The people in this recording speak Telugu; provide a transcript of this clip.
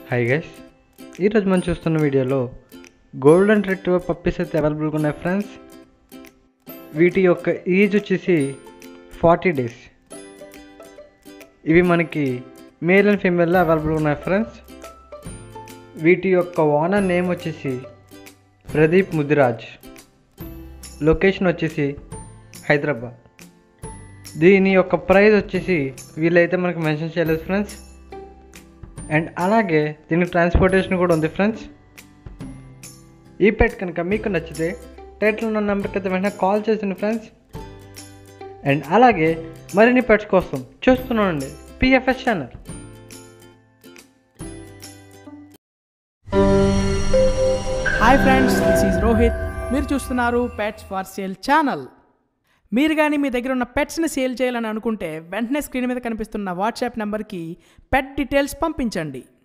హై గైస్ ఈరోజు మనం చూస్తున్న వీడియోలో గోల్డెన్ రిట్రీవర్ పప్పీస్ అయితే అవైలబుల్గా ఉన్నాయి ఫ్రెండ్స్ వీటి యొక్క ఏజ్ వచ్చేసి ఫార్టీ డేస్ ఇవి మనకి మేల్ అండ్ ఫీమేల్లో అవైలబుల్గా ఉన్నాయి ఫ్రెండ్స్ వీటి యొక్క ఓనర్ నేమ్ వచ్చేసి ప్రదీప్ ముదిరాజ్ లొకేషన్ వచ్చేసి హైదరాబాద్ దీని యొక్క ప్రైస్ వచ్చేసి వీళ్ళైతే మనకి మెన్షన్ చేయలేదు ఫ్రెండ్స్ అండ్ అలాగే దీనికి ట్రాన్స్పోర్టేషన్ కూడా ఉంది ఫ్రెండ్స్ ఈ పెట్ కనుక మీకు నచ్చితే టైటిల్ ఉన్న నెంబర్కి అయితే వెంటనే కాల్ చేసింది ఫ్రెండ్స్ అండ్ అలాగే మరిన్ని పెట్స్ కోసం చూస్తున్నానండి PFS channel hi friends this is Rohit మీరు చూస్తున్నారు పెట్స్ ఫర్ సేల్ ఛానల్ మీరు కానీ మీ దగ్గర ఉన్న పెట్స్ని సేల్ చేయాలని అనుకుంటే వెంటనే స్క్రీన్ మీద కనిపిస్తున్న వాట్సాప్ నెంబర్కి పెట్ డీటెయిల్స్ పంపించండి